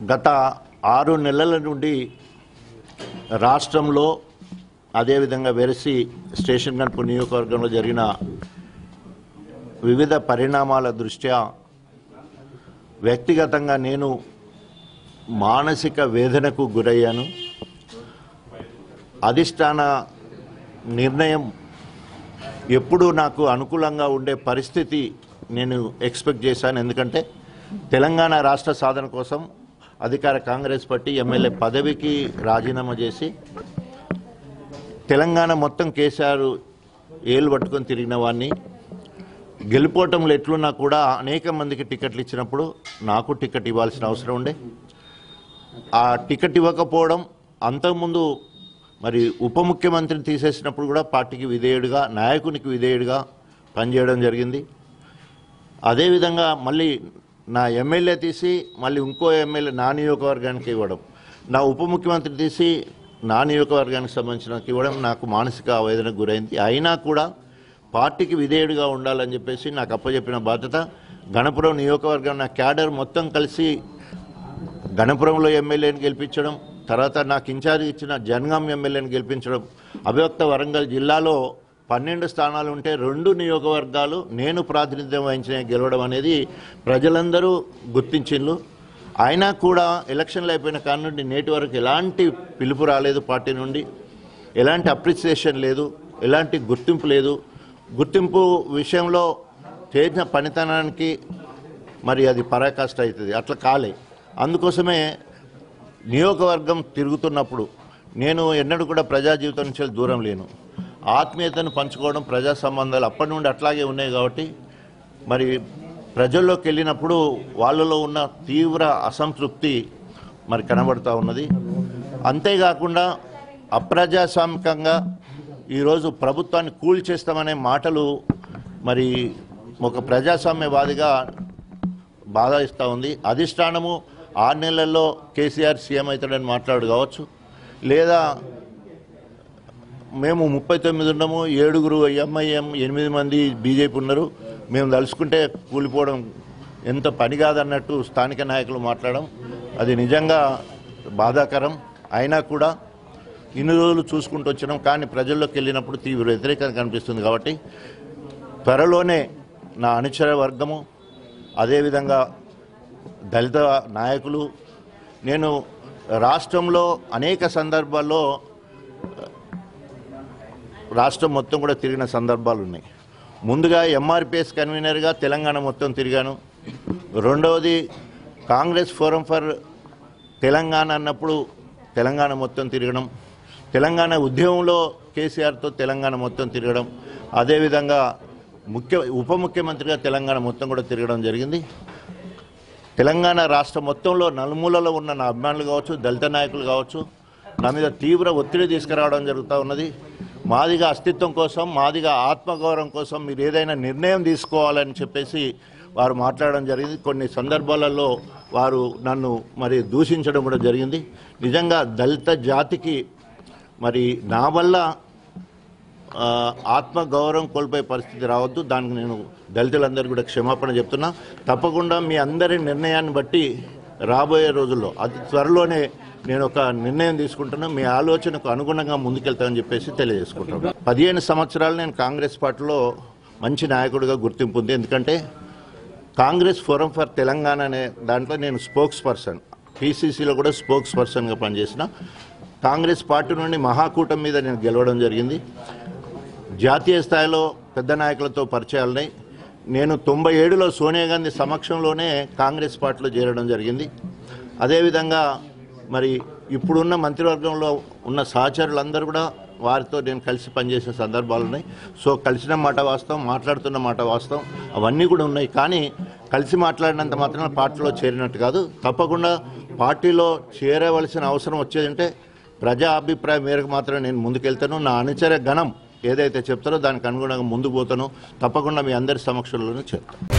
గత ఆరు నెలల నుండి రాష్ట్రంలో అదేవిధంగా వెరసి స్టేషన్ గన్పూర్ నియోజకవర్గంలో జరిగిన వివిధ పరిణామాల దృష్ట్యా వ్యక్తిగతంగా నేను మానసిక వేదనకు గురయ్యాను అధిష్టాన నిర్ణయం ఎప్పుడూ నాకు అనుకూలంగా ఉండే పరిస్థితి నేను ఎక్స్పెక్ట్ చేశాను ఎందుకంటే తెలంగాణ రాష్ట్ర సాధన కోసం అధికార కాంగ్రెస్ పార్టీ ఎమ్మెల్యే పదవికి రాజీనామా చేసి తెలంగాణ మొత్తం కేసీఆర్ ఏళ్ళు పట్టుకొని తిరిగిన వాడిని గెలుపోవటంలో ఎట్లున్నా కూడా అనేక మందికి టికెట్లు ఇచ్చినప్పుడు నాకు టికెట్ ఇవ్వాల్సిన అవసరం ఉండే ఆ టికెట్ ఇవ్వకపోవడం అంతకుముందు మరి ఉప ముఖ్యమంత్రిని తీసేసినప్పుడు కూడా పార్టీకి విధేయుడిగా నాయకునికి విధేయుడిగా పనిచేయడం జరిగింది అదేవిధంగా మళ్ళీ నా ఎమ్మెల్యే తీసి మళ్ళీ ఇంకో ఎమ్మెల్యే నా నియోజకవర్గానికి ఇవ్వడం నా ఉప ముఖ్యమంత్రి తీసి నా నియోజకవర్గానికి సంబంధించిన ఇవ్వడం నాకు మానసిక ఆవేదనకు గురైంది అయినా కూడా పార్టీకి విధేయుడిగా ఉండాలని చెప్పేసి నాకు అప్పచెప్పిన బాధ్యత గణపురం నియోజకవర్గం నా క్యాడర్ మొత్తం కలిసి గణపురంలో ఎమ్మెల్యేని గెలిపించడం తర్వాత నాకు ఇన్ఛార్జ్ ఇచ్చిన జనగాం ఎమ్మెల్యేని గెలిపించడం అభివక్త వరంగల్ జిల్లాలో పన్నెండు స్థానాలు ఉంటే రెండు నియోజకవర్గాలు నేను ప్రాతినిధ్యం వహించిన గెలవడం అనేది ప్రజలందరూ గుర్తించిండ్రు అయినా కూడా ఎలక్షన్లు అయిపోయిన కాడ నుండి నేటి వరకు ఎలాంటి పిలుపు రాలేదు పార్టీ నుండి ఎలాంటి అప్రిసియేషన్ లేదు ఎలాంటి గుర్తింపు లేదు గుర్తింపు విషయంలో చేసిన పనితనానికి మరి అది పరాకాష్ట అవుతుంది అట్లా కాలే అందుకోసమే నియోజకవర్గం తిరుగుతున్నప్పుడు నేను ఎన్నడూ కూడా ప్రజా జీవితం నుంచి దూరం లేను ఆత్మీయతను పంచుకోవడం ప్రజా సంబంధాలు అప్పటి నుండి అట్లాగే ఉన్నాయి కాబట్టి మరి ప్రజల్లోకి వెళ్ళినప్పుడు వాళ్ళలో ఉన్న తీవ్ర అసంతృప్తి మరి కనబడుతూ ఉన్నది అంతేకాకుండా అప్రజాస్వామికంగా ఈరోజు ప్రభుత్వాన్ని కూల్చేస్తామనే మాటలు మరి ఒక ప్రజాస్వామ్యవాదిగా బాధ ఇస్తూ ఉంది అధిష్టానము ఆరు నెలల్లో కేసీఆర్ సీఎం అవుతాడని మాట్లాడు కావచ్చు లేదా మేము ముప్పై తొమ్మిది ఉన్నాము ఏడుగురు ఎంఐఎం ఎనిమిది మంది బీజేపీ ఉన్నారు మేము తలుచుకుంటే కూలిపోవడం ఎంత పని కాదన్నట్టు స్థానిక నాయకులు మాట్లాడడం అది నిజంగా బాధాకరం అయినా కూడా ఇన్ని రోజులు చూసుకుంటూ వచ్చినాం కానీ ప్రజల్లోకి వెళ్ళినప్పుడు తీవ్ర వ్యతిరేకత కనిపిస్తుంది కాబట్టి త్వరలోనే నా అనుచర వర్గము అదేవిధంగా దళిత నాయకులు నేను రాష్ట్రంలో అనేక సందర్భాల్లో రాష్ట్రం మొత్తం కూడా తిరిగిన సందర్భాలు ఉన్నాయి ముందుగా ఎంఆర్పిఎస్ కన్వీనర్గా తెలంగాణ మొత్తం తిరిగాను రెండవది కాంగ్రెస్ ఫోరం ఫర్ తెలంగాణ అన్నప్పుడు తెలంగాణ మొత్తం తిరగడం తెలంగాణ ఉద్యమంలో కేసీఆర్తో తెలంగాణ మొత్తం తిరగడం అదేవిధంగా ముఖ్య ఉప ముఖ్యమంత్రిగా తెలంగాణ మొత్తం కూడా తిరగడం జరిగింది తెలంగాణ రాష్ట్రం మొత్తంలో నలుమూలలో ఉన్న నా అభిమానులు కావచ్చు దళిత నాయకులు కావచ్చు నా మీద తీవ్ర ఒత్తిడి తీసుకురావడం జరుగుతూ ఉన్నది మాదిగా అస్తిత్వం కోసం మాదిగా ఆత్మగౌరవం కోసం మీరు ఏదైనా నిర్ణయం తీసుకోవాలని చెప్పేసి వారు మాట్లాడడం జరిగింది కొన్ని సందర్భాలలో వారు నన్ను మరి దూషించడం కూడా జరిగింది నిజంగా దళిత జాతికి మరి నా వల్ల ఆ, ఆత్మగౌరవం కోల్పోయే పరిస్థితి రావద్దు దానికి నేను దళితులందరూ కూడా క్షమాపణ చెప్తున్నా తప్పకుండా మీ అందరి నిర్ణయాన్ని బట్టి రాబోయే రోజుల్లో అతి త్వరలోనే నేను ఒక నిర్ణయం తీసుకుంటున్నా మీ ఆలోచనకు అనుగుణంగా ముందుకెళ్తామని చెప్పేసి తెలియజేసుకుంటాను పదిహేను సంవత్సరాలు నేను కాంగ్రెస్ పార్టీలో మంచి నాయకుడిగా గుర్తింపు ఉంది ఎందుకంటే కాంగ్రెస్ ఫోరం ఫర్ తెలంగాణ అనే దాంట్లో నేను స్పోక్స్ పర్సన్ పీసీసీలో కూడా స్పోక్స్ పర్సన్గా పనిచేసిన కాంగ్రెస్ పార్టీ నుండి మహాకూటమి మీద నేను గెలవడం జరిగింది జాతీయ స్థాయిలో పెద్ద నాయకులతో పరిచయాలున్నాయి నేను తొంభై ఏడులో సోనియా గాంధీ సమక్షంలోనే కాంగ్రెస్ పార్టీలో చేరడం జరిగింది అదేవిధంగా మరి ఇప్పుడున్న మంత్రివర్గంలో ఉన్న సహచరులందరూ కూడా వారితో నేను కలిసి పనిచేసిన సందర్భాలు ఉన్నాయి సో కలిసిన మాట వాస్తవం మాట్లాడుతున్న మాట వాస్తవం అవన్నీ కూడా ఉన్నాయి కానీ కలిసి మాట్లాడినంత మాత్రం పార్టీలో చేరినట్టు కాదు తప్పకుండా పార్టీలో చేరవలసిన అవసరం వచ్చేదంటే ప్రజా అభిప్రాయం మేరకు మాత్రం నేను ముందుకెళ్తాను నా అనుచర గణం ఏదైతే చెప్తారో దానికి అనుగుణంగా ముందుకు పోతాను తప్పకుండా మీ అందరి సమక్షంలోనే చేస్తాను